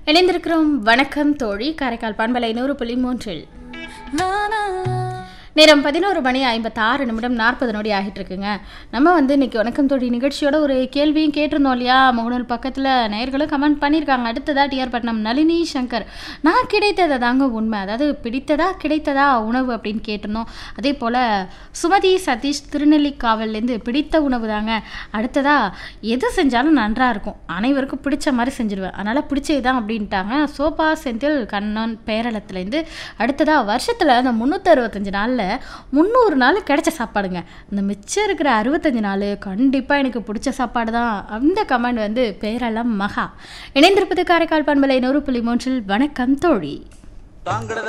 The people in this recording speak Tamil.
இணைந்திருக்கிறோம் வணக்கம் தோழி காரைக்கால் பண்பலை நூறு புள்ளி மூன்றில் நேரம் பதினோரு மணி ஐம்பத்தாறு நிமிடம் நாற்பது நொடி ஆகிட்டு இருக்குங்க நம்ம வந்து இன்னைக்கு வணக்கம் தோழி நிகழ்ச்சியோட ஒரு கேள்வியும் கேட்டிருந்தோம் இல்லையா முகநூல் பக்கத்தில் நேயர்களும் கமெண்ட் பண்ணியிருக்காங்க அடுத்ததா டிஆர் பட்னம் நளினி சங்கர் நான் கிடைத்ததை தாங்க உண்மை அதாவது பிடித்ததா கிடைத்ததா உணவு அப்படின்னு கேட்டிருந்தோம் அதே போல் சுமதி சதீஷ் திருநெல்லிக்காவல்லேருந்து பிடித்த உணவு தாங்க அடுத்ததா எது செஞ்சாலும் நன்றாக இருக்கும் அனைவருக்கும் பிடிச்ச மாதிரி செஞ்சுருவேன் அதனால் பிடிச்சது தான் அப்படின்ட்டாங்க சோபா செந்தில் கண்ணன் பேரளத்துலேருந்து அடுத்ததா வருஷத்தில் அந்த முந்நூற்றி அறுபத்தஞ்சு நாளில் முந்நூறு நாள் கிடைச்ச சாப்பாடுங்க இந்த மிச்சம் இருக்கிற அறுபத்தஞ்சு நாள் கண்டிப்பாக எனக்கு பிடிச்ச சாப்பாடு தான் அந்த கமெண்ட் வந்து பேரளம் மகா இணைந்திருப்பது காரைக்கால் பண்பலை நூறு புள்ளி மூன்றில் வணக்கம் தோழி தாங்கட